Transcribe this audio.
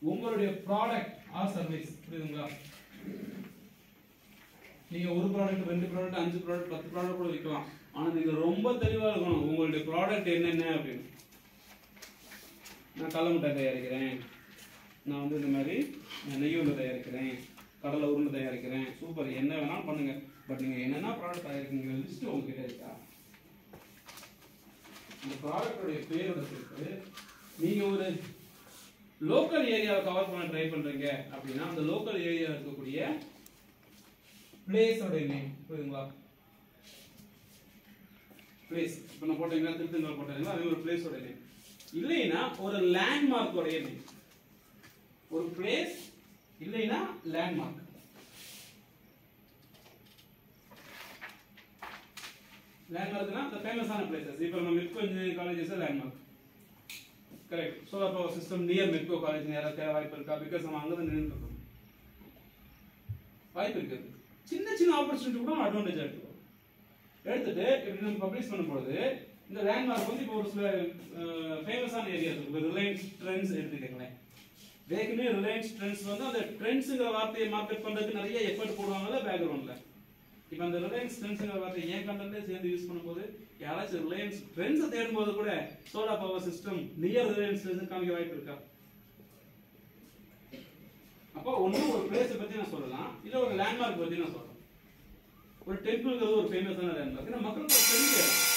உங்களுடைய product or service புரியுதுங்களா நீங்க ஒரு ப்ராடக்ட் ரெண்டு ப்ராடக்ட் அஞ்சு ப்ராடக்ட் பத்து ப்ராடக்ட் கூட விற்கலாம் ஆனா நீங்க ரொம்ப தெளிவா இருக்கணும் உங்களுடைய ப்ராடக்ட் என்னென்ன அப்படின்னு நான் கடலை மிட்டாய் தயாரிக்கிறேன் நான் வந்து இந்த மாதிரி நெய் உருண்டை தயாரிக்கிறேன் கடலை உருண்டை தயாரிக்கிறேன் சூப்பர் என்ன வேணாலும் பண்ணுங்க பட் நீங்க என்னென்ன ப்ராடக்ட் தயாரிக்கிறீங்க லிஸ்ட் உங்ககிட்ட இருக்கா இந்த ப்ராடக்டோடைய பேரோட சேர்த்து நீங்க ஒரு லோக்கல் ஏரியாவை கவர் பண்ண ட்ரை பண்றீங்க அப்படின்னா அந்த லோக்கல் ஏரியா இருக்கக்கூடிய பிளேஸோட நேம் புரியுதுங்களா பிளேஸ் இப்போ நான் போட்டீங்கன்னா திருத்தங்கல் போட்டீங்கன்னா அது ஒரு பிளேஸோட நேம் இல்லைன்னா ஒரு லேண்ட்மார்க்கோடைய நேம் ஒரு பிளேஸ் இல்லைன்னா லேண்ட்மார்க் லேண்ட்மார்க்னா the ஃபேமஸான பிளேசஸ் இப்போ நம்ம Midco engineering college is landmark correct solar power system near Midco college யாராவது தேவை வாய்ப்பு இருக்கா பிகாஸ் நம்ம அங்கே தான் நின்று இருக்கோம் வாய்ப்பு இருக்குது சின்ன சின்ன ஆப்பர்ச்சுனிட்டி கூட அட்வான்டேஜ் எடுத்துக்கோ எடுத்துட்டு இப்படி நம்ம பப்ளிஷ் பண்ணும்போது இந்த லேண்ட்மார்க் வந்து இப்போ ஒரு சில ஃபேமஸான ஏரியாஸ் இருக்கு ரிலையன்ஸ் ட்ரெண்ட்ஸ் எடுத்துக்கங்களேன் ஏற்கனவே ரிலையன்ஸ் ட்ரெண்ட்ஸ் வந்து அந்த ட்ரெண்ட்ஸுங்கிற வார்த்தையை மார்க்கெட் பண்றதுக்கு நிறைய எஃபர்ட் போடுவாங்கல்ல பேக்ரவுண்ட்ல இப்போ அந்த ரிலையன்ஸ் ட்ரெண்ட்ஸுங்கிற வார்த்தை ஏன் கண்டென்ட்லேயே சேர்ந்து யூஸ் பண்ணும்போது யாராச்சும் ரிலையன்ஸ் ட்ரெண்ட்ஸை தேடும்போது கூட solar power system near Reliance காமிக்க வாய்ப்பு இருக்கா அப்போ ஒண்ணு ஒரு பிளேஸை பத்தி நான் சொல்லலாம் இல்ல ஒரு லேண்ட்மார்க் பத்தி நான் சொல்லலாம் ஒரு டெம்பிள்ங்கிறது ஒரு ஃபேமஸான லேண்ட்மார்க் ஏன்னா மக்களுக்கு அது தெரியல